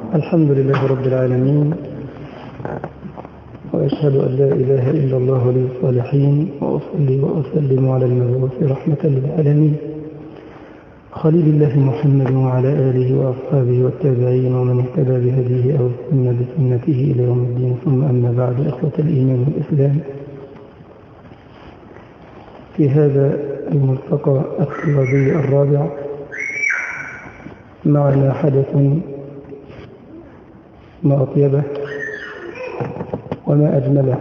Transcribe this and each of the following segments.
الحمد لله رب العالمين وأشهد أن لا إله إلا الله ولي الصالحين وأصلي وأسلم على المبعوث رحمة للعالمين خليل الله محمد وعلى آله وأصحابه والتابعين ومن اهتدى بهديه أو استنى بسنته إلى يوم الدين ثم أما بعد إخوة الإيمان والإسلام في هذا الملتقى الطلابي الرابع معنا حدث ما أطيبه وما أجمله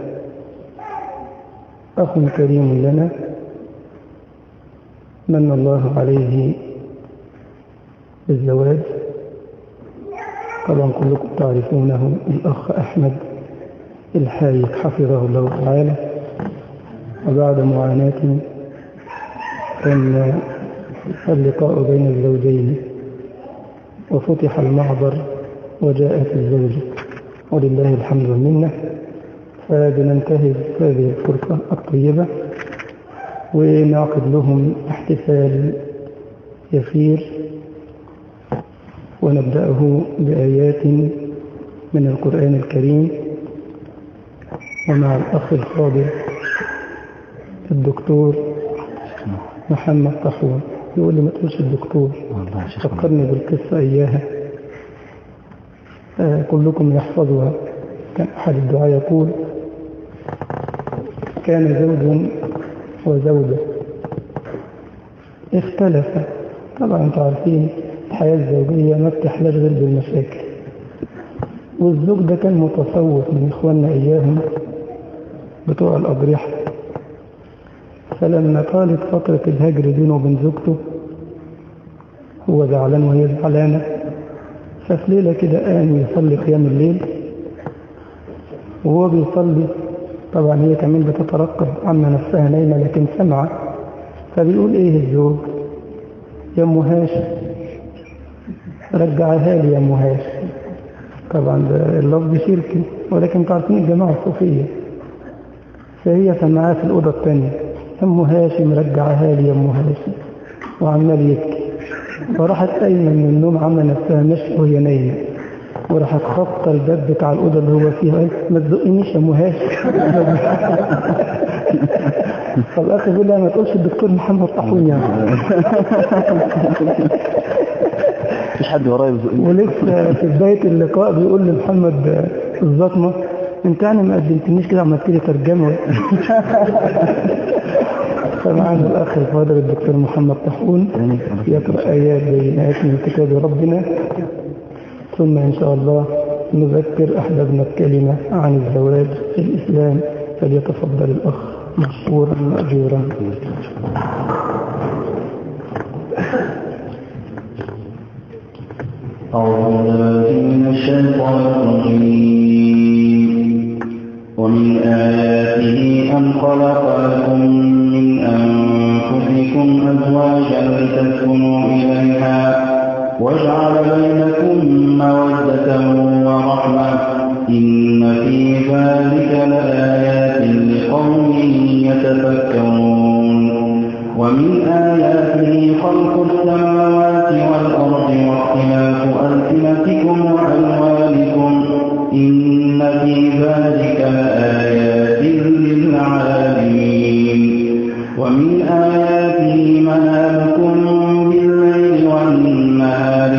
أخ كريم لنا من الله عليه بالزواج طبعا كلكم تعرفونه الأخ أحمد الحايك حفظه الله تعالى وبعد معاناة كان اللقاء بين الزوجين وفتح المعبر وجاءت الزوجة ولله الحمد والمنة فبننتهز هذه الفرصة الطيبة ونعقد لهم احتفال يسير ونبدأه بآيات من القرآن الكريم ومع الأخ الفاضل الدكتور محمد طحون يقول لي ما تقولش الدكتور فكرني بالقصة إياها آه كلكم يحفظها كان أحد الدعاء يقول كان زوج وزوجة اختلفا طبعا انتم عارفين الحياة الزوجية ما بتحلاش غير بالمشاكل والزوج ده كان متصوف من إخواننا إياهم بتوع الأضرحة فلما طالت فترة الهجر بينه وبين زوجته هو زعلان وهي زعلانة ففي ليلة كده قام يصلي قيام الليل وهو بيصلي طبعا هي كمان بتترقب عما نفسها نايمة لكن سمع فبيقول ايه الزوج يا ام هاشم رجعها لي يا ام هاشم طبعا ده اللفظ شركي ولكن تعرفين الجماعة الصوفية فهي سمعها في الأوضة الثانية أم هاشم رجعها لي يا أم هاشم وعمال يبكي فراحت قايمة من النوم عاملة نفسها مشي وهي نايمة وراحت خبطة الباب بتاع الأوضة اللي هو فيها قالت ما تزقنيش يا أم هاشم فالأخ يقول لها ما تقولش الدكتور محمد طاحون يعني مفيش حد ورايا بيزقني ولسه في بداية اللقاء بيقول لمحمد الزطمة انت يعني ما قدمتنيش كده عملت لي ترجمة فمعنا الأخ الفاضل الدكتور محمد طحون يقرأ آيات بينات من كتاب ربنا ثم إن شاء الله نذكر أحبابنا بكلمة عن الزواج في الإسلام فليتفضل الأخ مشكورا مأجورا أعوذ بالله من الشيطان الرجيم ومن آياته أن خلق لكم من أنفسكم أزواجا لتسكنوا إليها وجعل بينكم مودة ورحمة إن في ذلك لآيات لقوم يتفكرون ومن آياته خلق السماوات والأرض واختلاف ألسنتكم وألوانكم إن في ذلك لآيات للعالمين ومن آياته منامكم بالليل والنهار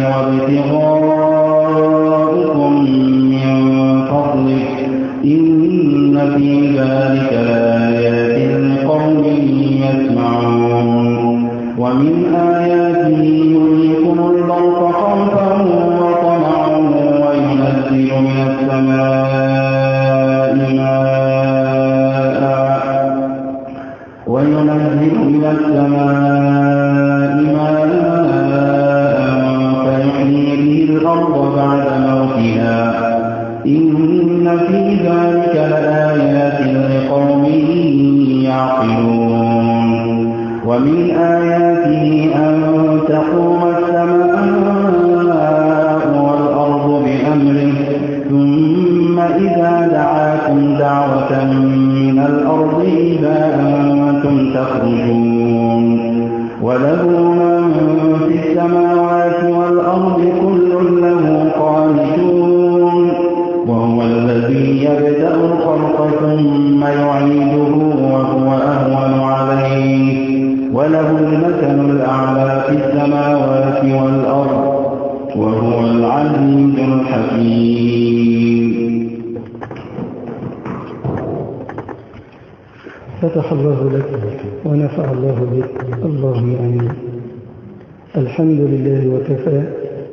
وابتغاؤكم من فضله إن في ذلك لآيات لقوم يسمعون ومن آياته يريكم البرق خوفا وطمعا وينزل من السماء ماء وينزل من السماء ماء فيحيي به الأرض بعد موتها إن في ذلك لآيات لقوم يعقلون ومن آياته أن تقوم السماء والأرض بأمره ثم إذا دعاكم دعوة من الأرض إذا أنتم تخرجون وله من في السماوات والأرض كل له قانتون وله المثل الأعلى في السماوات والأرض وهو العزيز الحكيم فتح الله لك ونفع الله بك اللهم آمين الحمد لله وكفى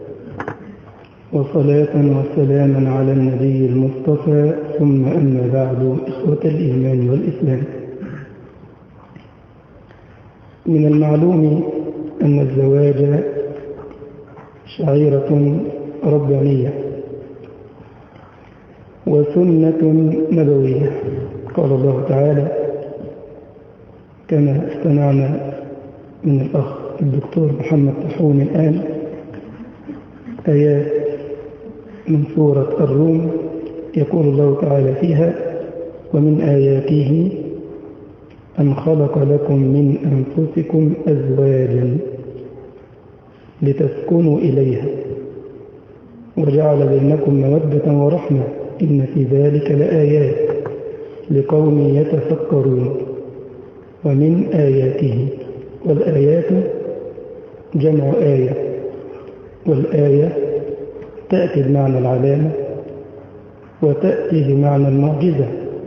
وصلاة وسلاما على النبي المصطفى ثم أما بعد إخوة الإيمان والإسلام من المعلوم أن الزواج شعيرة ربانية وسنة نبوية قال الله تعالى كما استمعنا من الأخ الدكتور محمد طحون الآن آيات من سورة الروم يقول الله تعالى فيها ومن آياته أن خلق لكم من أنفسكم أزواجا لتسكنوا إليها وجعل بينكم مودة ورحمة إن في ذلك لآيات لقوم يتفكرون ومن آياته والآيات جمع آية والآية تأتي بمعنى العلامة وتأتي بمعنى المعجزة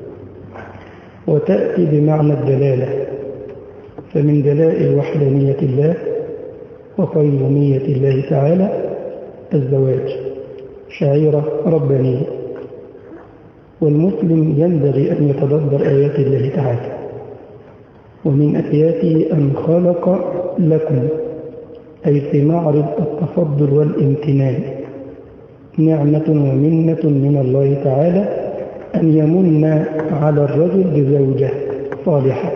وتأتي بمعنى الدلالة فمن دلائل وحدانية الله وقيومية الله تعالى الزواج شعيرة ربانية والمسلم ينبغي أن يتدبر آيات الله تعالى ومن آياته أن خلق لكم أي في معرض التفضل والامتنان نعمة ومنة من الله تعالى أن يمن على الرجل بزوجة صالحة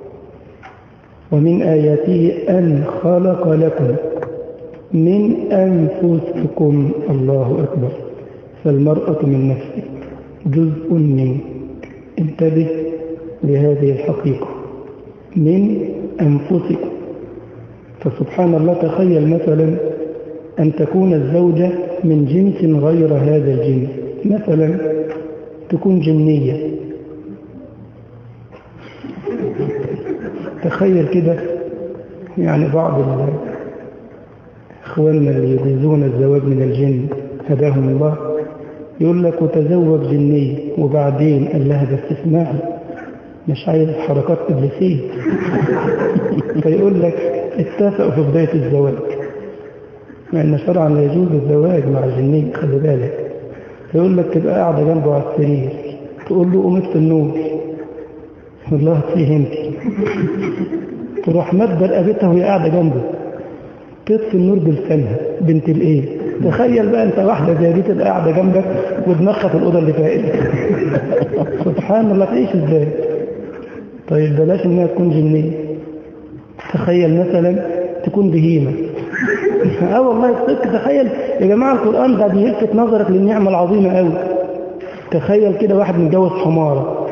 ومن آياته أن خلق لكم من أنفسكم الله أكبر فالمرأة من نفسك جزء منك انتبه لهذه الحقيقة من أنفسكم فسبحان الله تخيل مثلا أن تكون الزوجة من جنس غير هذا الجنس مثلا تكون جنية تخيل كده يعني بعض إخواننا اللي يجيزون الزواج من الجن هداهم الله يقول لك وتزوج جنية وبعدين قال لها بس اسمعي مش عايز حركات إبليسية فيقول لك اتفقوا في بداية الزواج مع ان شرعا لا يجوز الزواج مع الجنين خلي بالك يقول لك تبقى قاعدة جنبه على السرير تقول له قوم في النور والله فهمت تروح مادة رقبتها وهي قاعدة جنبه تطفي النور بلسانها بنت الايه تخيل بقى انت واحدة زي دي تبقى قاعدة جنبك ودماغها في الأوضة اللي فاتت سبحان الله تعيش ازاي طيب بلاش انها تكون جنية تخيل مثلا تكون بهيمة اه والله الصدق تخيل يا جماعة القرآن ده بيلفت نظرك للنعمة العظيمة قوي تخيل كده واحد متجوز حمارة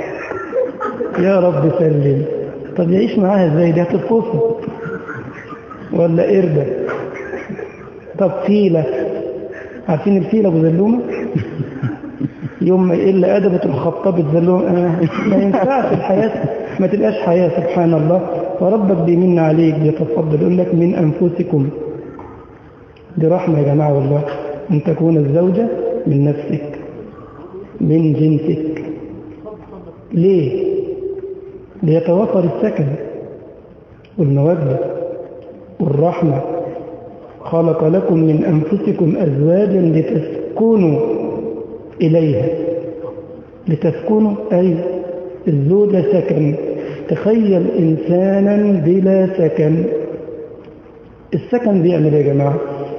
يا رب سلم طب يعيش معاها ازاي دي هتتفصل ولا قردة طب فيلة عارفين الفيلة ابو زلومة يوم ما يقل أدبة الخطاب الزلومة آه ما ينفعش الحياة ما تبقاش حياة سبحان الله وربك بيمن عليك بيتفضل يقول لك من أنفسكم دي رحمة يا جماعة والله أن تكون الزوجة من نفسك من جنسك ليه ليتوفر السكن والمودة والرحمة خلق لكم من أنفسكم أزواجا لتسكنوا إليها لتسكنوا أي الزوجة سكن تخيل إنسانا بلا سكن السكن بيعمل يا جماعة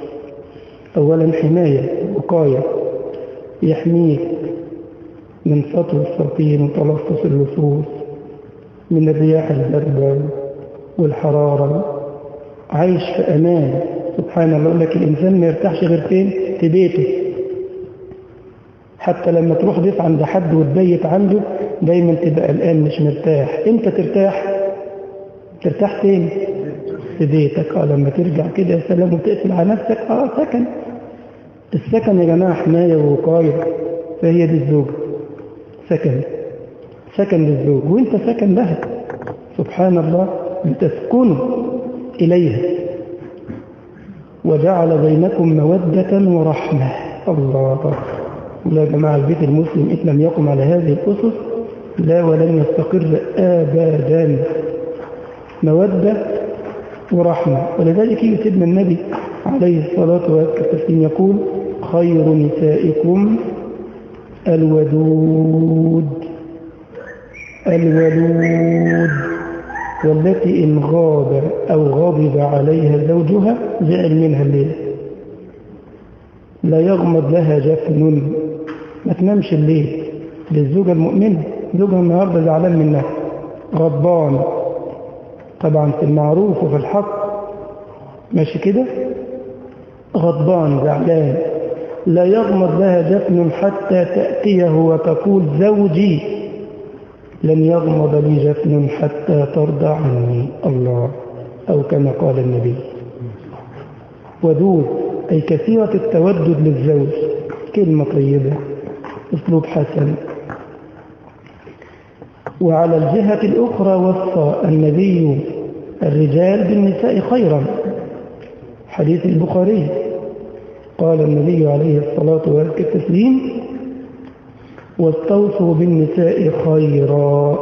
أولا حماية وقاية يحميك من سطو السطين وتلصص اللصوص من الرياح الباردة والحرارة عايش في أمان سبحان الله يقول لك الإنسان ما يرتاحش غير فين في بيته حتى لما تروح ضيف عند حد وتبيت عنده دايما تبقى قلقان مش مرتاح امتى ترتاح ترتاح فين في بيتك اه لما ترجع كده يا سلام وتقفل على نفسك اه سكن السكن يا جماعه حمايه ووقايه فهي دي الزوجه سكن سكن للزوج وانت سكن لها سبحان الله لتسكنوا إليها وجعل بينكم مودة ورحمة الله لا يا جماعة البيت المسلم إن لم يقم على هذه الأسس لا ولن يستقر أبدا مودة ورحمة ولذلك يجي سيدنا النبي عليه الصلاة والسلام يقول خير نسائكم الودود الولود والتي إن غاب أو غضب عليها زوجها زعل منها الليل لا يغمض لها جفن ما تنامش الليل للزوجة المؤمنة زوجها النهاردة زعلان منها غضبان طبعا في المعروف وفي الحق ماشي كده غضبان زعلان لا يغمض لها جفن حتى تأتيه وتقول زوجي لن يغمض لي جفن حتى ترضى عني الله أو كما قال النبي ودود أي كثيرة التودد للزوج كلمة طيبة أسلوب حسن وعلى الجهة الأخرى وصى النبي الرجال بالنساء خيرا حديث البخاري قال النبي عليه الصلاة والتسليم واستوصوا بالنساء خيرا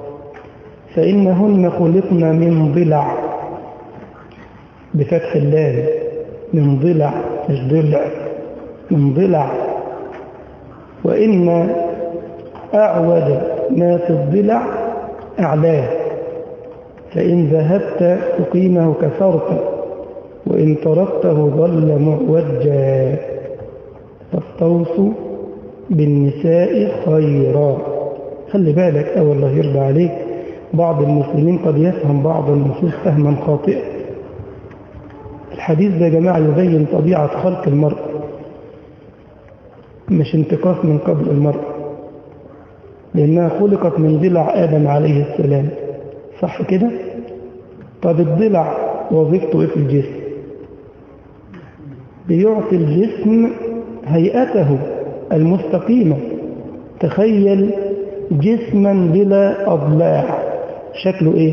فإنهن خلقن من ضلع بفتح اللام من ضلع مش ضلع من ضلع وإن أعود ما في الضلع أعلاه فإن ذهبت تقيمه كسرت وإن تركته ظل معوجا فاستوصوا بالنساء خيرا خلي بالك أو الله يرضى عليك بعض المسلمين قد يفهم بعض النصوص فهما خاطئا الحديث ده يا جماعة يبين طبيعة خلق المرء مش انتقاص من قبل المرء لأنها خلقت من ضلع آدم عليه السلام صح كده؟ طب الضلع وظيفته ايه في الجسم؟ بيعطي الجسم هيئته المستقيمة تخيل جسما بلا أضلاع شكله ايه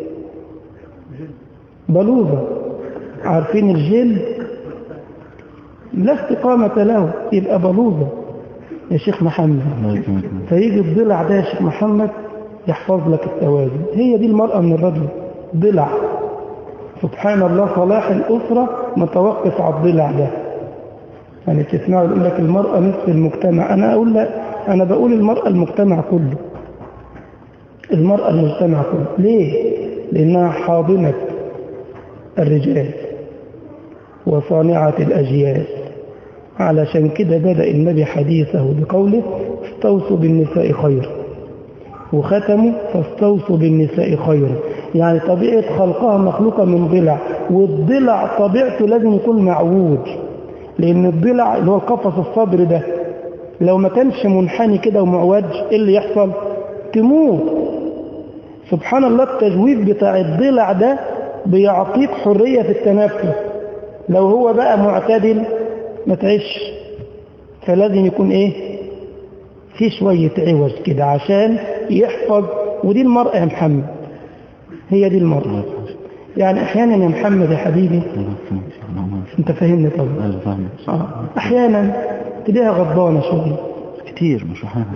بلوزة عارفين الجلد لا استقامة له يبقى بلوزة يا شيخ محمد فيجي الضلع ده يا شيخ محمد يحفظ لك التوازن هي دي المرأة من الرجل ضلع سبحان الله صلاح الأسرة متوقف على الضلع ده يعني تسمعوا يقول لك المرأة نصف المجتمع أنا أقول لا أنا بقول المرأة المجتمع كله المرأة المجتمع كله ليه؟ لأنها حاضنة الرجال وصانعة الأجيال علشان كده بدأ النبي حديثه بقوله استوصوا بالنساء خير وختموا فاستوصوا بالنساء خير يعني طبيعة خلقها مخلوقة من ضلع والضلع طبيعته لازم يكون معوج لأن الضلع اللي هو القفص الصدر ده لو ما كانش منحني كده ومعوج ايه اللي يحصل تموت سبحان الله التجويد بتاع الضلع ده بيعطيك حرية في التنفس لو هو بقى معتدل ما تعيش فلازم يكون ايه في شوية عوج كده عشان يحفظ ودي المرأة يا محمد هي دي المرأة يعني احيانا يا محمد يا حبيبي انت فاهمني طبعا ايوه فاهم آه. احيانا تلاقيها غضبانة شوية كتير مش فاهم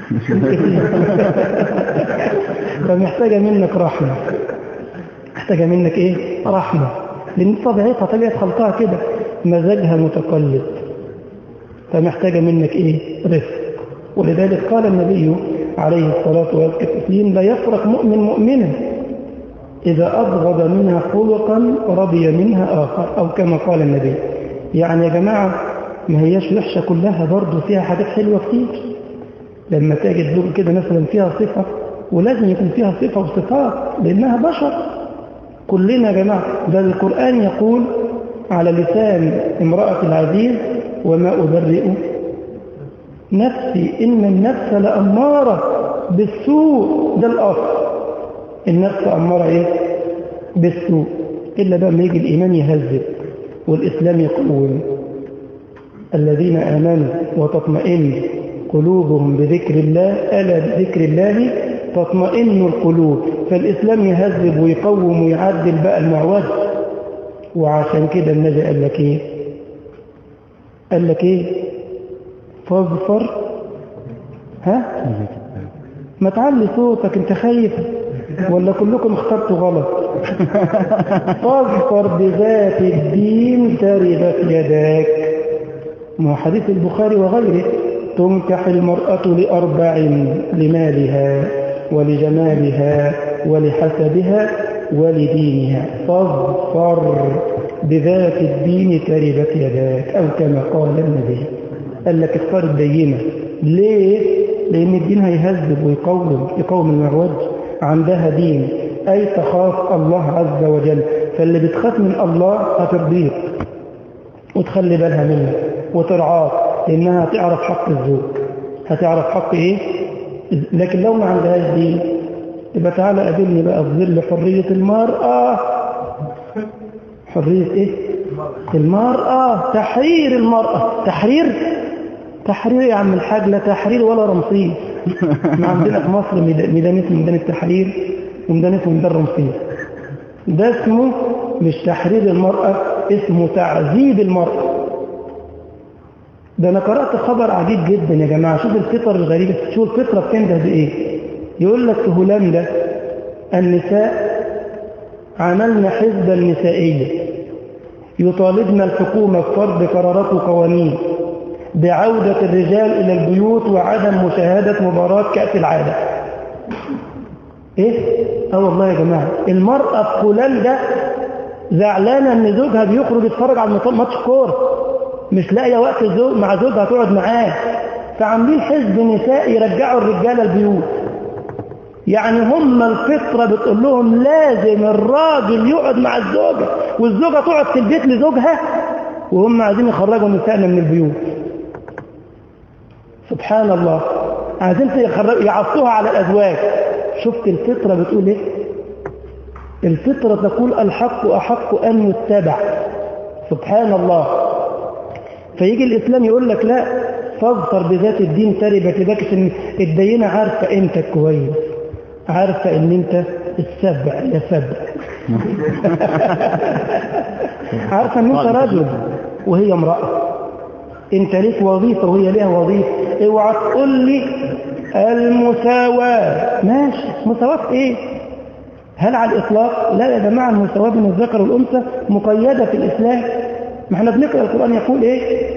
فمحتاجة منك رحمة محتاجة منك ايه رحمة لان طبيعتها طبيعة خلقها كده مزاجها متقلب فمحتاجة منك ايه رفق ولذلك قال النبي عليه الصلاة والتسليم لا يفرق مؤمن مؤمنا إذا أبغض منها خلقا رضي منها آخر أو كما قال النبي يعني يا جماعة ما هياش وحشة كلها برضه فيها حاجات حلوة كتير لما تجد زوج كده مثلا فيها صفة ولازم يكون فيها صفة وصفات لأنها بشر كلنا يا جماعة ده القرآن يقول على لسان امرأة العزيز وما أبرئ نفسي إن النفس لأمارة بالسوء ده الأصل النفس أمارة إيه بالسوء إلا بقى ما يجي الإيمان يهذب والإسلام يقوم الذين آمنوا وتطمئن قلوبهم بذكر الله ألا بذكر الله تطمئن القلوب فالإسلام يهذب ويقوم ويعدل بقى المعوج وعشان كده النبي قال لك ايه قال لك ايه فاظفر ها ما تعلي صوتك انت خايف ولا كلكم اخترتوا غلط فاظفر بذات الدين تربت يداك ما هو حديث البخاري وغيره تنكح المرأة لأربع لمالها ولجمالها ولحسبها ولدينها فاظفر بذات الدين تربت يداك أو كما قال النبي قال لك اختار الدينة ليه؟ لأن الدين هيهذب ويقوم يقوم المعوج عندها دين أي تخاف الله عز وجل فاللي بتخاف من الله هترضيك وتخلي بالها منك وترعاك لأنها هتعرف حق الزوج هتعرف حق إيه لكن لو ما عندهاش دين يبقى تعالى قابلني بقى في ظل حرية المرأة حرية إيه المرأة تحرير المرأة تحرير تحرير يا عم الحاج لا تحرير ولا رمسيس ما عندنا في مصر ميدان اسمه ميدان التحرير وميدان اسمه ميدان رمسيس ده اسمه مش تحرير المرأة اسمه تعذيب المرأة ده انا قرأت خبر عجيب جدا يا جماعة شوف الفطر الغريبة شوف الفطرة بتنده بإيه يقول لك في هولندا النساء عملنا حزبا نسائيا يطالبنا الحكومة بفرض قرارات وقوانين بعودة الرجال إلى البيوت وعدم مشاهدة مباراة كأس العالم إيه؟ اه والله يا جماعة المرأة في هولندا زعلانة ان زوجها بيخرج يتفرج على ماتش كورة مش لاقية وقت زوج مع زوجها تقعد معاه فعاملين حزب نسائي يرجعوا الرجالة البيوت يعني هم الفطرة بتقول لهم لازم الراجل يقعد مع الزوجة والزوجة تقعد في البيت لزوجها وهم عايزين يخرجوا نسائنا من البيوت سبحان الله عايزين يعصوها على الأزواج شفت الفطرة بتقول ايه الفطرة تقول الحق أحق أن يتبع سبحان الله فيجي الإسلام يقول لك لا فاظفر بذات الدين تربت يدك عشان الدينة عارفة انت كويس عارفة ان انت السبع يا سبع عارفة ان انت رجل وهي امرأة انت ليك وظيفة وهي ليها وظيفة اوعى تقول لي المساواة ماشي مساواة في ايه هل على الاطلاق لا يا جماعة المساواة بين الذكر والانثى مقيدة في الاسلام ما احنا بنقرأ القرآن يقول ايه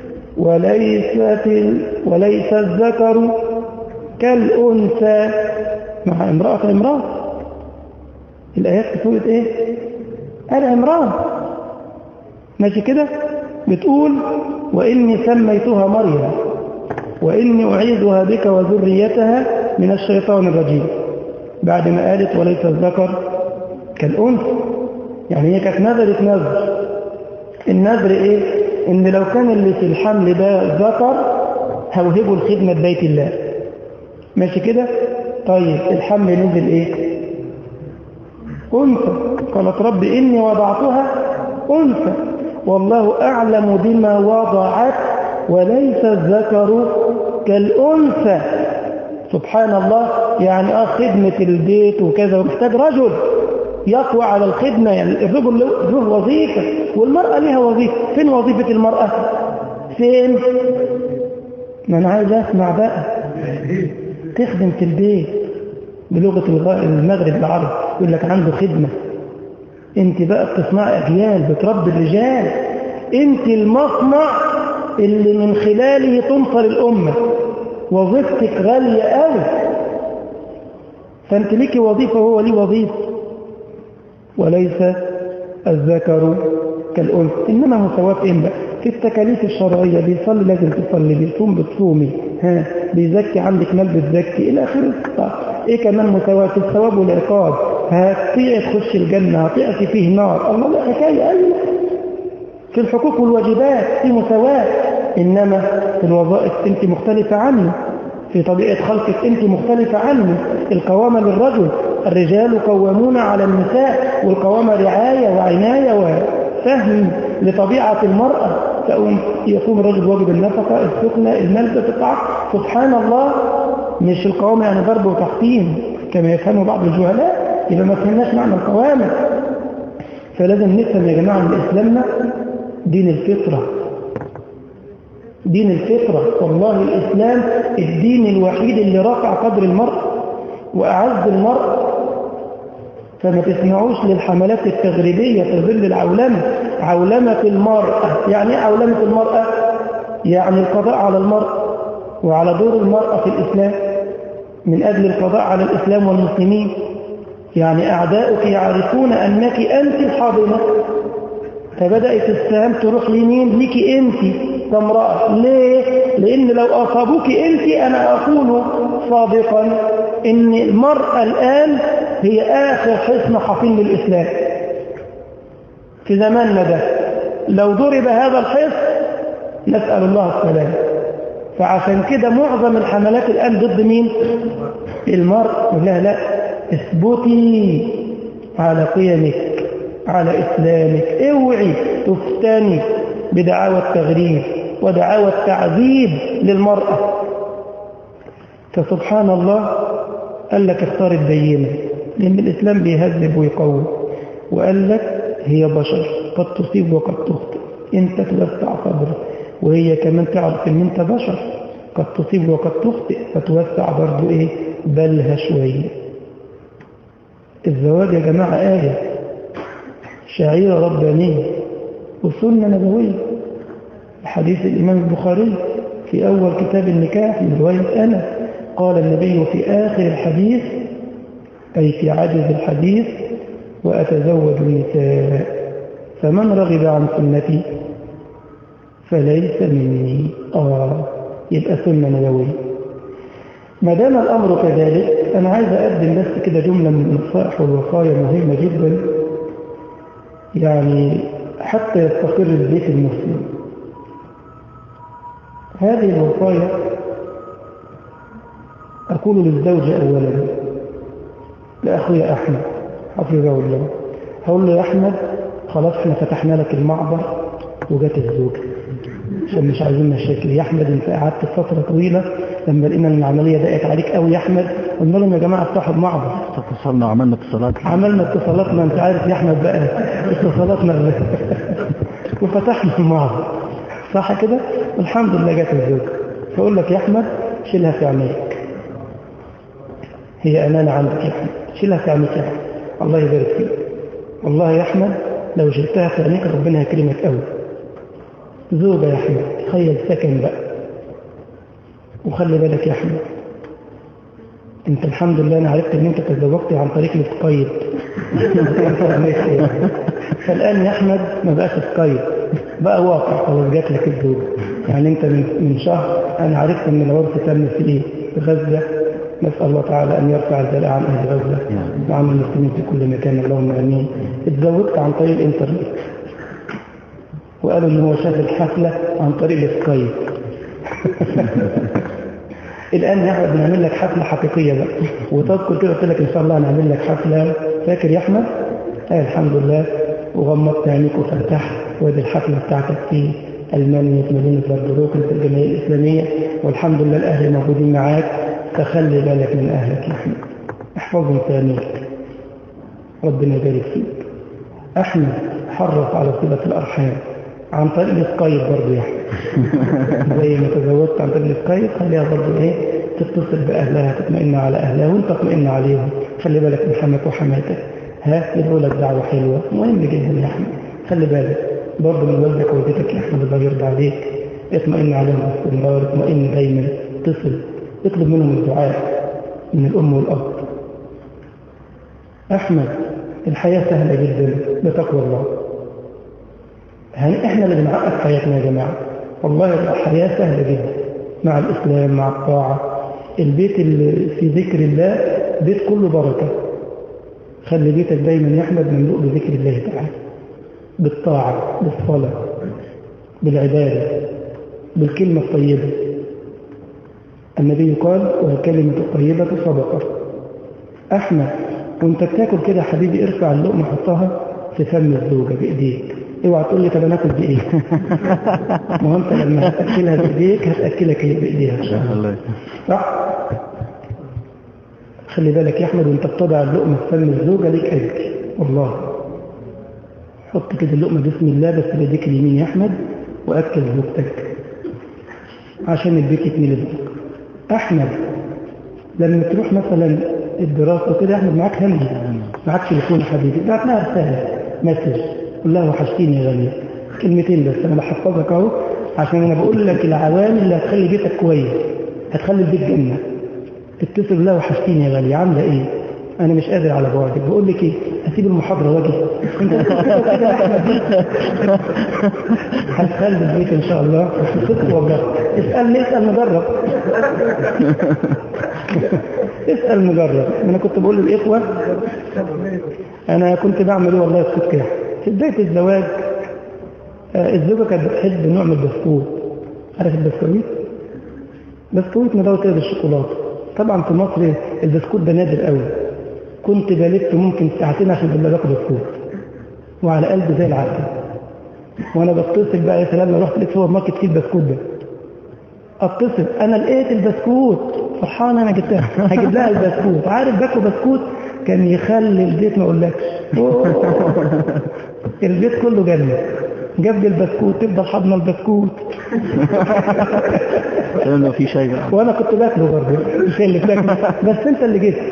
وليست وليس الذكر كالأنثى مع امرأة امرأة الآيات في سورة ايه آل عمران ماشي كده بتقول وإني سميتها مريم وإني أعيذها بك وذريتها من الشيطان الرجيم بعد ما قالت وليس الذكر كالأنثى يعني هي كانت نذرت نذر النذر ايه ان لو كان اللي في الحمل ده ذكر هوهبه الخدمة بيت الله ماشي كده طيب الحمل نزل ايه انثى قالت رب اني وضعتها انثى والله اعلم بما وضعت وليس الذكر كالانثى سبحان الله يعني اه خدمة البيت وكذا ومحتاج رجل يقوى على الخدمة يعني الرجل له وظيفة والمرأة لها وظيفة فين وظيفة المرأة فين ما أنا عايز أسمع بقى تخدم في البيت بلغة المغرب العربي يقول لك عنده خدمة انت بقى بتصنع أجيال بتربي الرجال انت المصنع اللي من خلاله تنصر الأمة وظيفتك غالية قوي فانت ليكي وظيفة وهو ليه وظيفة وليس الذكر كالأنثى إنما مساواة إيه بقى في التكاليف الشرعية بيصلي لازم تصلي بيصوم بتصومي ها بيزكي عندك مال بتزكي إلى آخره إيه كمان مساواة في الثواب والعقاب هتطيع تخش الجنة هتعطي فيه نار الله لا حكاية أيوة في الحقوق والواجبات في مساواة إنما في الوظائف أنت مختلفة عنه في طبيعة خلقك أنت مختلفة عنه القوامة للرجل الرجال قوامون على النساء والقوامة رعاية وعناية وفهم لطبيعة المرأة يقوم الرجل واجب النفقة السكنة الملبس الطعام سبحان الله مش القوامة يعني ضرب وتحطيم كما يفهمه بعض الجهلاء يبقى ما فهمناش معنى القوامة فلازم نفهم يا جماعة ان إسلامنا دين الفطرة دين الفطرة والله الإسلام الدين الوحيد اللي رفع قدر المرء وأعز المرء فما تسمعوش للحملات التغريبية تظل العولمة عولمة المرأة يعني ايه عولمة المرأة يعني القضاء على المرأة وعلى دور المرأة في الإسلام من أجل القضاء على الإسلام والمسلمين يعني أعداؤك يعرفون أنك أنت الحاضنة فبدأت السهام تروح يمين لك أنت كامرأة ليه؟ لأن لو أصابوك أنت أنا أكون صادقا إن المرأة الآن هي آخر حصن حصين للإسلام في زماننا ده لو ضرب هذا الحصن نسأل الله السلام فعشان كده معظم الحملات الآن ضد مين المرء لا لا اثبتي على قيمك على إسلامك اوعي تفتني بدعاوى التغريب ودعاوى التعذيب للمرأة فسبحان الله قال لك اختار الدينة لأن الإسلام بيهذب ويقوم وقال لك هي بشر قد تصيب وقد تخطئ انت توسع صدرك وهي كمان تعرف ان انت بشر قد تصيب وقد تخطئ فتوسع برضو ايه بلها شوية الزواج يا جماعة آية شعيرة ربانية وسنة نبوية حديث الإمام البخاري في أول كتاب النكاح من رواية أنا قال النبي في آخر الحديث أي في عجز الحديث وأتزوج النساء فمن رغب عن سنتي فليس مني آه يبقى سنة نبوية ما دام الأمر كذلك أنا عايز أقدم بس كده جملة من النصائح والوصايا مهمة جدا يعني حتى يستقر البيت المسلم هذه الوصايا أقول للزوجة أولا لأخوي أحمد حفظه الله هقول له يا أحمد خلاص احنا فتحنا لك المعبر وجات الزوجة عشان مش عايزين مشاكل يا أحمد انت قعدت فترة طويلة لما لقينا ان العملية ضاقت عليك قوي يا أحمد قلنا لهم يا جماعة افتحوا المعبر اتصلنا وعملنا اتصالات عملنا اتصالاتنا انت عارف يا أحمد بقى اتصالاتنا وفتحنا المعبر صح كده والحمد لله جات الزوجة فأقول لك يا أحمد شيلها في عينيك هي أمانة عندك يا أحمد شيلها في عينيك يا أحمد الله يبارك فيك والله يا أحمد لو شلتها في عينيك ربنا هيكرمك قوي زوجة يا أحمد تخيل سكن بقى وخلي بالك يا أحمد انت الحمد لله انا عرفت ان انت تزوجت عن طريق السكايب فالان يا احمد ما بقاش سكايب بقى واقع خلاص جات لك الزوجه يعني انت من من شهر انا عرفت ان العرس تم في ايه في غزه نسال الله تعالى ان يرفع البلاء عن اهل غزه وعن المسلمين في كل مكان اللهم امين اتزوجت عن طريق الانترنت وقالوا ان هو شاف الحفله عن طريق السكايب الآن يا أحمد بنعمل لك حفلة حقيقية بقى وتذكر كده قلت لك إن شاء الله هنعمل لك حفلة فاكر يا أحمد؟ آه الحمد لله وغمضت عينيك وفتحت وادي الحفلة بتاعتك في ألمانيا في مدينة بردروك في الجمعية الإسلامية والحمد لله الأهل موجودين معاك فخلي بالك من أهلك يا أحمد احفظهم ثانيك ربنا يبارك فيك أحمد حرص على صلة الأرحام عن طريق السكايب برضه يا احمد زي ما تزوجت عن طريق السكايب خليها برضه ايه تتصل باهلها تطمئن على اهلها وانت تطمئن عليهم خلي بالك من حمك وحماتك ها يدعوا لك دعوه حلوه مهم جدا يا احمد خلي بالك برضه من والدك ووالدتك يا احمد الله يرضى عليك اطمئن عليهم باستمرار اطمئن دايما اتصل اطلب منهم الدعاء من الام والاب احمد الحياه سهله جدا بتقوى الله يعني احنا اللي بنعقد حياتنا يا جماعة والله الحياة سهلة جدا مع الإسلام مع الطاعة البيت اللي في ذكر الله بيت كله بركة خلي بيتك دايما يا أحمد مملوء بذكر الله تعالى بالطاعة بالصلاة بالعبادة بالكلمة الطيبة النبي قال والكلمة الطيبة صدقة أحمد وانت بتاكل كده يا حبيبي ارفع اللقمة حطها في فم الزوجة بإيديك اوعى تقول لي طب انا اكل بايه ما هو انت لما هتاكلها بايديك هتاكلك هي بايديها ان شاء الله صح خلي بالك يا احمد وانت بتضع اللقمه في فم الزوجه ليك اجر والله حط كده اللقمة بسم الله بس بيديك اليمين يا أحمد وأكل زوجتك عشان البيت يتملي بقى أحمد لما تروح مثلا الدراسة وكده يا أحمد معاك همجي معاك تليفون يا حبيبي بعت لها رسالة مسج قول لها وحشتيني يا غالية كلمتين بس أنا بحفظك أهو عشان أنا بقول لك العوامل اللي هتخلي بيتك كويس هتخلي البيت جنة تتصل بالله وحشتيني يا غالية عاملة إيه أنا مش قادر على بعدك بقول لك إيه هسيب المحاضرة واجي أنت كده يا أحمد هتخلي البيت إن شاء الله صدق والله اسألني اسأل نجرب اسأل نجرب أنا كنت بقول للإخوة أنا كنت بعمل إيه والله الصدق كده في بداية الزواج آه، الزوجة كانت بتحب نوع من البسكوت عارف البسكويت؟ بسكويت مدور كده بالشوكولاتة طبعا في مصر البسكوت ده نادر قوي كنت بلف ممكن ساعتين عشان بالله باكل بسكوت وعلى قلبي زي العسل وانا بتصل بقى يا سلام لو رحت لقيت سوبر ماركت فيه البسكوت ده اتصل انا لقيت البسكوت فرحان انا جبتها هجيب لها البسكوت عارف باكل بسكوت كان يخلي البيت ما اقولكش أوه. البيت كله جنة جاب لي البسكوت تفضل حضن البسكوت لو في شيء بقى وانا كنت باكله برضه مش اللي باكله بس انت اللي جبت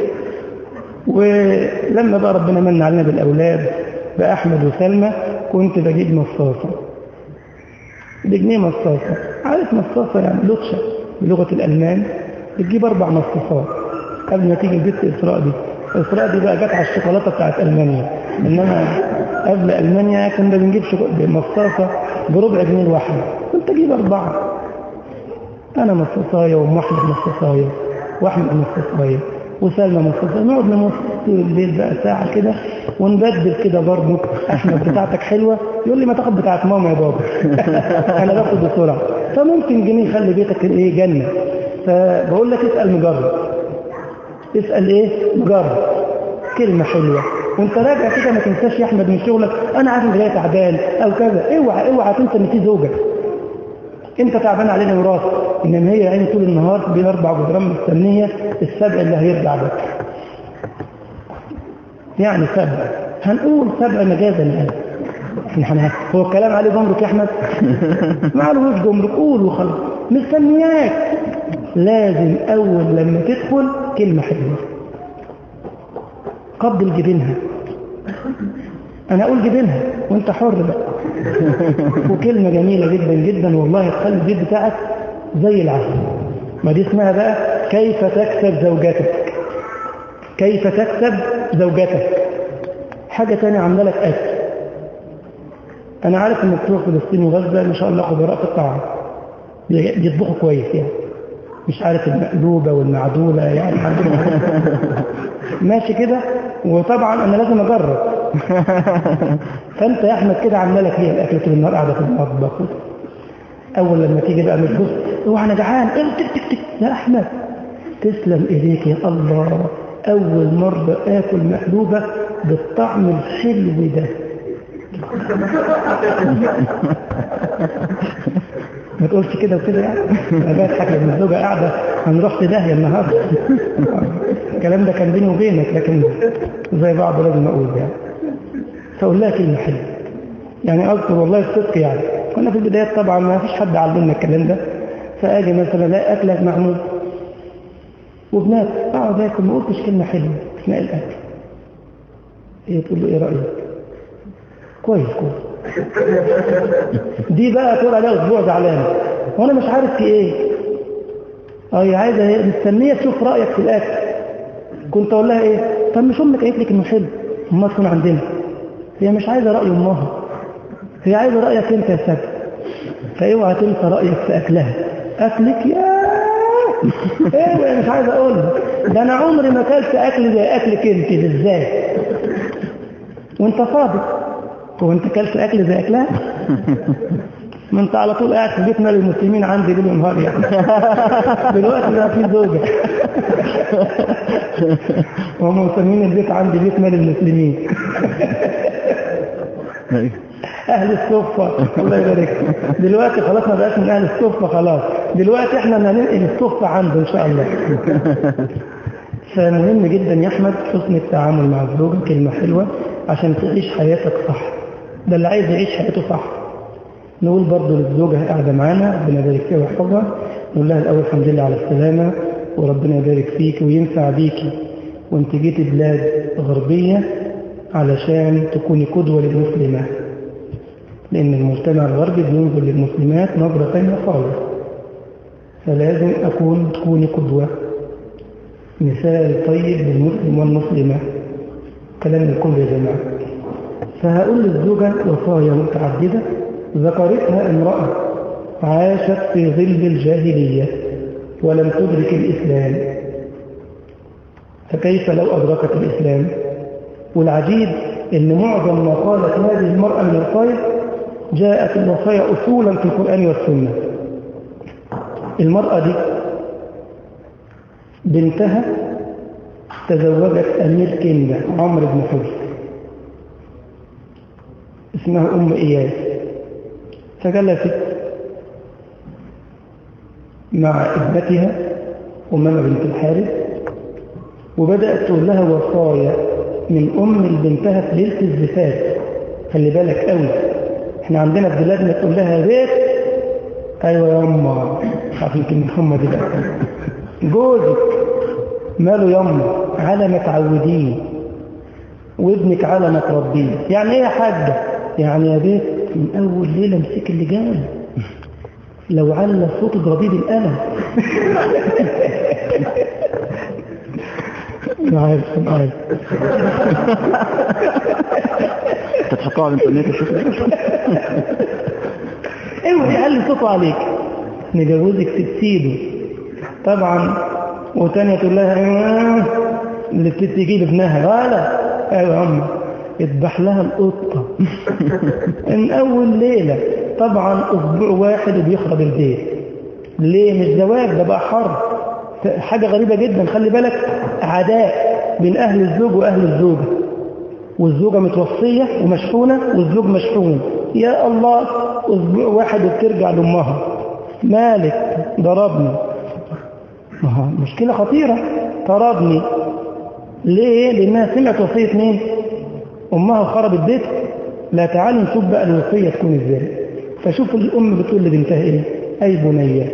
ولما بقى ربنا من علينا بالاولاد باحمد وسلمى كنت بجيب مصاصه بجنيه مصاصه عارف مصاصه يعني لوتشه بلغه الالمان بتجيب اربع مصاصات قبل ما تيجي البيت اسراء دي اسراء دي بقى جت على الشوكولاته بتاعت المانيا انما قبل المانيا كنا بنجيب شوكو- مصاصه بربع جنيه الواحده كنت اجيب اربعه انا مصاصايه وام احمد مصاصايه واحمد مصاصايه وسلمى مصاصايه نقعد نمص طول الليل بقى ساعه كده ونبدل كده برضه احمد بتاعتك حلوه يقول لي ما تاخد بتاعت ماما يا بابا انا باخد بسرعه فممكن جنيه يخلي بيتك ايه جنه فبقول لك اسال مجرب اسال ايه مجرب كلمه حلوه وانت راجع كده ما تنساش يا احمد من شغلك انا عارف انت جاي تعبان او كذا اوعى اوعى تنسى ان في زوجه انت تعبان علينا وراث انما هي يعني طول النهار بين اربع جدران مستنيه السبع اللي هيرجع بك يعني سبع هنقول سبع مجازا الان احنا هو الكلام عليه جمرك يا احمد ما عليهوش جمرك قول وخلاص مستنياك لازم اول لما تدخل كلمه حلوه قبل جبينها انا اقول جبينها وانت حر بقى وكلمة جميلة جدا جدا والله تخلي البيت بتاعك زي العسل ما دي اسمها بقى كيف تكسب زوجتك كيف تكسب زوجتك حاجة تانية عاملة لك أكل أنا عارف إن بتوع فلسطين وغزة ما شاء الله خبراء في الطعام بي- بيطبخوا كويس يعني مش عارف المقلوبة والمعدولة يعني عندهم ماشي كده وطبعا أنا لازم أجرب فانت يا احمد كده عامله لك هي الاكل طول النهار قاعده في المطبخ اول لما تيجي بقى من البص اوعى انا جعان ايه تك تك تك يا احمد تسلم ايديك يا الله اول مره اكل مقلوبه بالطعم الحلو ده ما تقولش كده وكده يعني انا بضحك لما الزوجه قاعده هنروح في داهيه النهارده الكلام ده كان بيني وبينك لكن زي بعض لازم اقول يعني فأقول لها كلمة حلوة يعني أذكر والله الصدق يعني كنا في البدايات طبعا ما فيش حد علمنا الكلام ده فأجي مثلا لا أكلك معمول وبنات أقعد آكل ما قلتش كلمة حلوة أثناء الأكل هي تقول له إيه رأيك؟ كويس كويس دي بقى تقول عليها أسبوع زعلانة وأنا مش عارف في إيه اه هي عايزة هي مستنية تشوف رأيك في الأكل كنت أقول لها إيه؟ طب مش أمك قالت لك إنه حلو أمها تكون عندنا هي مش عايزة رأي أمها هي عايزة رأيك أنت يا سبت فاوعى تنسى رأيك في أكلها أكلك يا ايه مش عايز أقول لك. ده أنا عمري ما أكلت أكل زي أكلك أنت بالذات وأنت صادق هو أنت أكلت أكل زي أكلها ما أنت على طول قاعد في بيت مال المسلمين عندي ليل ونهار يعني دلوقتي بقى في زوجة وهم مسمين البيت عندي بيت مال المسلمين اهل الصفة الله يبارك فيك. دلوقتي خلاص ما بقاش من اهل الصفة خلاص دلوقتي احنا هننقل الصفة عنده ان شاء الله فمهم جدا يا احمد حسن التعامل مع الزوجة كلمة حلوة عشان تعيش حياتك صح ده اللي عايز يعيش حياته صح نقول برضه للزوجة قاعدة معانا ربنا يبارك فيها ويحفظها نقول لها الأول الحمد لله على السلامة وربنا يبارك فيك وينفع بيكي وانت جيتي بلاد غربية علشان تكوني قدوة للمسلمات لأن المجتمع الغربي بينظر للمسلمات نظرة ثانية خالص فلازم أكون تكوني قدوة مثال طيب للمسلم والمسلمة كلام الكل يا جماعة فهقول للزوجة وصايا متعددة ذكرتها امرأة عاشت في ظل الجاهلية ولم تدرك الإسلام فكيف لو أدركت الإسلام والعجيب أن معظم ما قالت هذه المرأة من الوصايا جاءت الوصايا أصولا في القرآن والسنة المرأة دي بنتها تزوجت أمير كندا عمرو بن حفص اسمها أم إياس فجلست مع ابنتها أمامة بنت الحارث وبدأت تقول لها وصايا من أم لبنتها في ليلة الزفاف خلي بالك قوي احنا عندنا في بلادنا تقول لها بيت ايوه يا أمه عارف يمكن هم دي بقى جوزك ماله يا أمه على ما تعوديه وابنك على ما تربيه يعني ايه يا حاجة يعني يا بيت من أول ليلة امسك اللي جاي لو على صوت اضربيه بالقلم عارف عارف انت تحطها على الانترنت وشوف اوعي يعلي صوته عليك نجوزك تسيده طبعا وتانية تقول لها ايوه اللي تجيب ابنها ولا ايوه يا امه اذبح لها القطة من اول ليلة طبعا اسبوع واحد وبيخرب البيت ليه مش زواج ده بقى حرب حاجة غريبة جدا خلي بالك عداء بين اهل الزوج واهل الزوجة والزوجة متوصية ومشحونة والزوج مشحون يا الله اسبوع واحد وبترجع لامها مالك ضربني ما هو مشكلة خطيرة طردني ليه لانها سمعت وصية مين امها خرب البيت لا تعالي نشوف بقى الوصية تكون ازاي فشوف الام بتقول لبنتها ايه اي بنية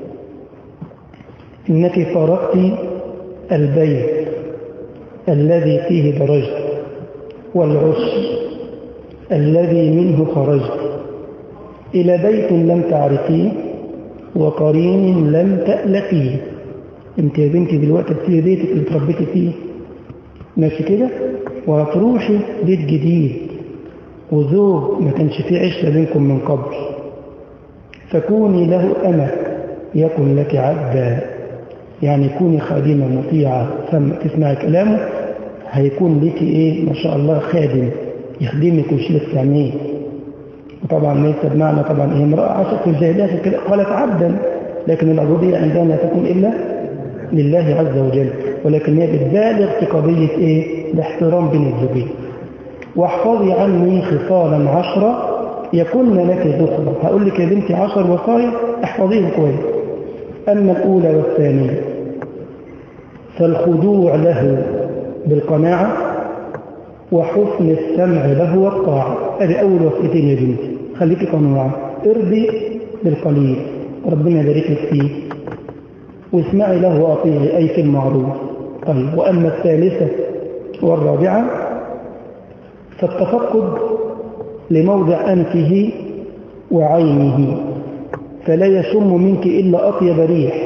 انك فارقت البيت الذي فيه درجت والعش الذي منه خرجت إلى بيت لم تعرفيه وقرين لم تألفيه انت يا بنتي دلوقتي تسيبي بيتك اللي تربيتي فيه ماشي كده وهتروحي بيت جديد وزوج ما كانش فيه عشرة بينكم من قبل فكوني له أمة يكن لك عبدا يعني كوني خادمة مطيعة تسمعي كلامه هيكون لك ايه ما شاء الله خادم يخدمك ويشيلك في عينيه وطبعا ليس بمعنى طبعا هي امرأة عاشت في الجاهلية كده قالت عبدا لكن العبودية عندها لا تكون إلا لله عز وجل ولكن هي بتبالغ في قضية ايه الاحترام بين الزوجين واحفظي عني خصالا عشرة يكن لك ذخرة هقول لك يا بنتي عشر وصايا احفظيهم كويس أما الأولى والثانية فالخضوع له بالقناعة وحسن السمع له والطاعة هذه أول وصيتين يا بنتي خليكي قناعة ارضي بالقليل ربنا يبارك لك فيه واسمعي له وأطيعي أي في المعروف طيب وأما الثالثة والرابعة فالتفقد لموضع أنفه وعينه فلا يشم منك إلا أطيب ريح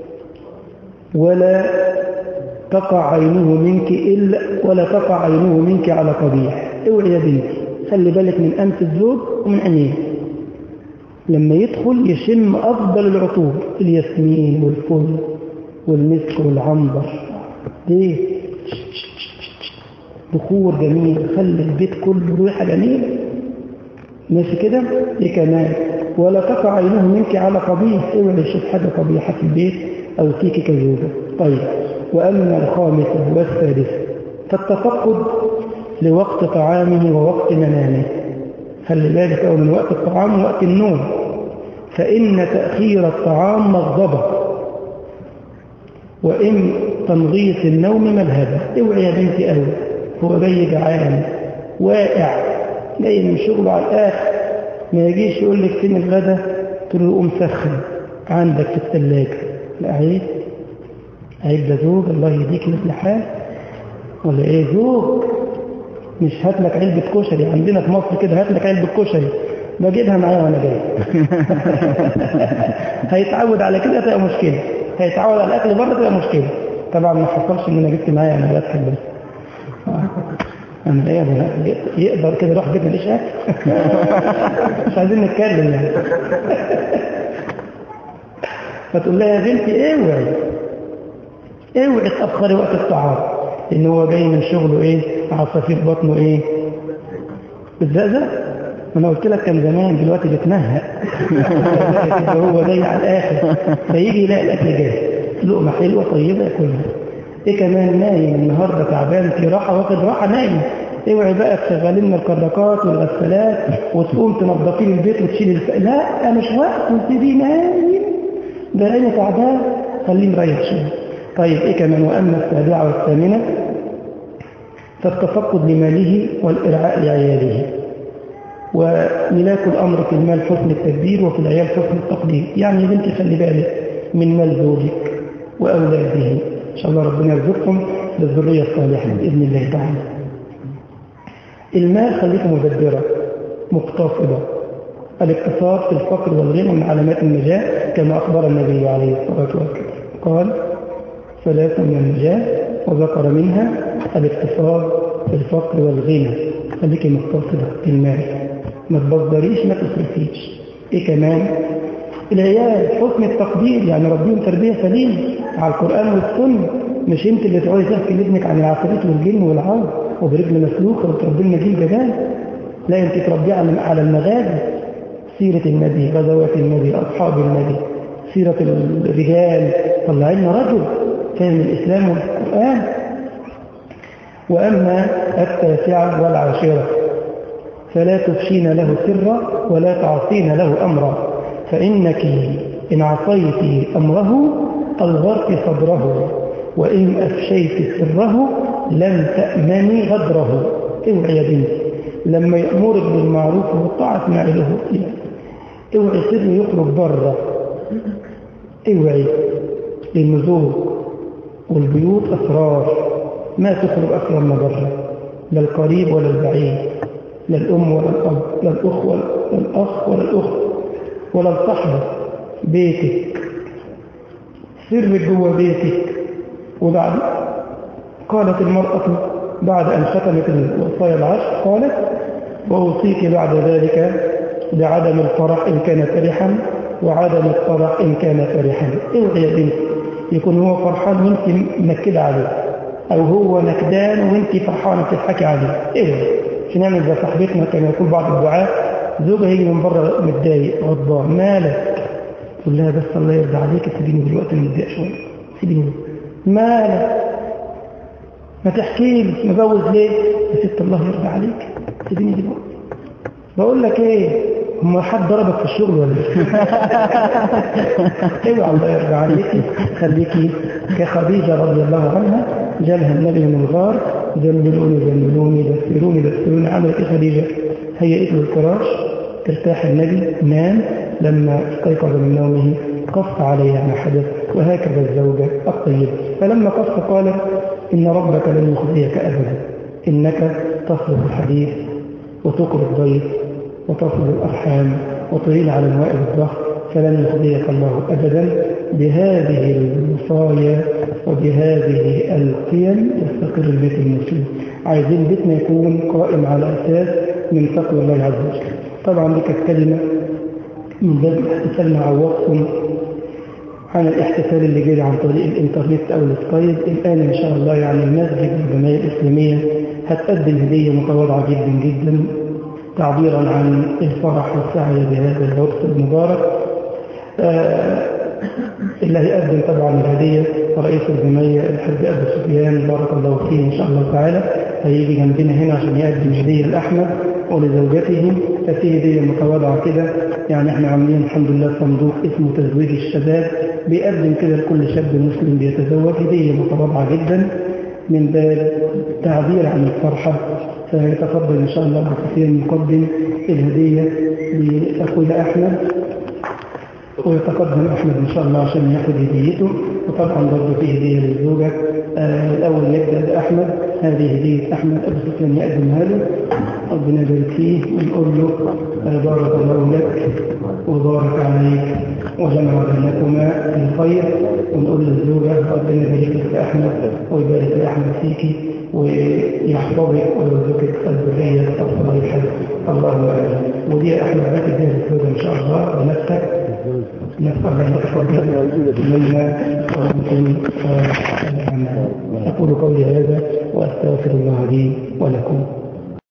ولا تقع عينه منك إلا ولا تقع عينه منك على قبيح اوعي يا بنتي خلي بالك من أنف الزوج ومن عينيه لما يدخل يشم أفضل العطور الياسمين والفل والمسك والعنبر ليه بخور جميل خلي البيت كله ريحة جميلة ماشي كده ايه كمان ولا تقع عينه منك على قبيح اوعي يشوف حاجة قبيحة في البيت أو فيك كزوجة طيب وأما الخامسة والسادسة فالتفقد لوقت طعامه ووقت منامه خلي بالك أو من وقت الطعام ووقت النوم فإن تأخير الطعام مغضبة وإن تنغيص النوم مذهبة اوعي يا بنتي أوي هو جاي جعان واقع جاي من شغله على الآخر ما يجيش يقول لك فين الغدا تقول له قوم سخن عندك في الثلاجة لا عيب عيب ده زوج الله يهديك مثل حال ولا ايه زوج مش هات لك علبة كشري عندنا في مصر كده هات لك علبة كشري بجيبها معايا وانا جاي هيتعود على كده تبقى مشكلة هيتعود على الاكل بره تبقى مشكلة طبعا ما حصلش ان انا جبت معايا انا بضحك بس انا ايه أنا يقدر كده يروح بيتنا ليش اكل مش عايزين نتكلم يعني فتقول لها يا بنتي اوعي اوعي تاخري وقت الطعام لان هو جاي من شغله ايه عصافير بطنه ايه الزقزق ما انا قلت لك كان زمان دلوقتي بيتنهق هو جاي على الاخر فيجي يلاقي الاكل جاهز لقمه حلوه طيبه ياكلها ايه كمان نايم النهارده تعبان في راحه واخد راحه نايم اوعي بقى تشغلي لنا الكراكات والغسالات وتقوم تنظفي لي البيت وتشيلي الف... لا مش وقت وتسيبيه نايم ده عيني تعبان خليه مريح شويه طيب ايه كمان واما السابعه والثامنه فالتفقد لماله والارعاء لعياله وملاك الامر في المال حسن التدبير وفي العيال حسن التقدير يعني يا بنتي خلي بالك من مال زوجك واولاده ان شاء الله ربنا يرزقكم بالذريه الصالحه باذن الله تعالى المال خليك مدبره مقتصده الاقتصاد في الفقر والغنى من علامات النجاة كما أخبر النبي عليه الصلاة والسلام قال ثلاثة من النجاة وذكر منها الاقتصاد في الفقر والغنى خليك مقتصدة في المال ما تبذريش ما تصرفيش ايه كمان العيال حسن التقدير يعني ربيهم تربية سليمة على القرآن والسنة مش انت اللي تقعدي تحكي لابنك عن العفاريت والجن والعرض وبرجل مسلوخة وتربي لنا جيل جبان لا انت تربيه على المغازي سيرة النبي غزوات النبي أصحاب النبي سيرة الرجال طلع لنا رجل فهم الإسلام والقرآن وأما التاسعة والعاشرة فلا تفشين له سرا ولا تعصين له أمرا فإنك إن عصيت أمره ألغرت صدره وإن أفشيت سره لم تأمني غدره اوعي يا بنتي لما يأمرك بالمعروف والطاعة اسمعي له فيها اوعي سر يخرج بره اوعي للنزول والبيوت أسرار ما تخرج أسرار ما بره لا القريب ولا البعيد لا الأم ولا الأب لا الأخ ولا الأخ ولا الأخت ولا الصحبة بيتك سر جوه بيتك وبعد قالت المرأة بعد أن ختمت الوصايا العشر قالت وأوصيك بعد ذلك بعدم الفرح إن كان فرحا وعدم الفرح إن كان فرحا اوعي يا بنت يكون هو فرحان وانت منكدة عليه أو هو نكدان وانت فرحانة بتضحكي عليه اوعي عشان نعمل زي صاحبتنا كان يقول بعض الدعاء زوجها يجي من بره متضايق غضبان مالك تقول لها بس الله يرضى عليك سيبيني دلوقتي متضايق شويه سيبيني مالك ما تحكي لي مجوز ليه يا ست الله يرضى عليك سيبيني دلوقتي بقول لك ايه هم حد ضربك في الشغل ولا ايه اوعى الله يرضى عليكي خليكي كخديجه رضي الله عنها جالها النبي من الغار زملوني زملوني دسروني دسروني عملت ايه خديجه هيئت له الفراش ارتاح النبي نام لما استيقظ من نومه قص عليها ما حدث وهكذا الزوجة الطيبة فلما قص قالت إن ربك لن يخزيك أبدا إنك تصل الحديث وتقر الضيف وتصل الأرحام وتعين على موائد الظهر فلن يخزيك الله أبدا بهذه الوصايا وبهذه القيم يستقر البيت المسلم عايزين بيتنا يكون قائم على أساس من تقوى الله عز وجل طبعا دي كانت كلمة من باب الاحتفال مع وصف عن الاحتفال اللي جاي عن طريق الانترنت او السكايب الان ان شاء الله يعني المسجد الجمعيه الاسلاميه هتقدم هديه متواضعه جدا جدا تعبيرا عن الفرح والسعي بهذا العرس المبارك آه اللي هيقدم طبعا الهديه رئيس الجمعيه الحاج ابو سفيان بارك الله فيه ان شاء الله تعالى هيجي جنبنا هنا عشان يقدم هديه لاحمد ولزوجته ففي هديه متواضعه كده يعني احنا عاملين الحمد لله صندوق اسمه تزويج الشباب بيقدم كده لكل شاب مسلم بيتزوج هديه متواضعه جدا من باب تعبير عن الفرحه فيتفضل إن شاء الله أبو سفيان يقدم الهدية لأخويا أحمد ويتقدم أحمد إن شاء الله عشان ياخد هديته وطبعا برضه في هدية للزوجة آه الأول يبدأ بأحمد هذه هدية أحمد أبو سفيان يقدمها له ربنا يبارك فيه ونقول له آه بارك الله لك وبارك عليك وجمع بينكما في الخير ونقول للزوجة ربنا يبارك لك يا أحمد ويبارك لأحمد فيك ويحفظك ويرزقك الذرية الصالحة اللهم آمين ودي أحمد بك دي الزوجة إن شاء الله بنفسك نسأل الله يتقبل منا ومنكم أقول قولي هذا وأستغفر الله لي ولكم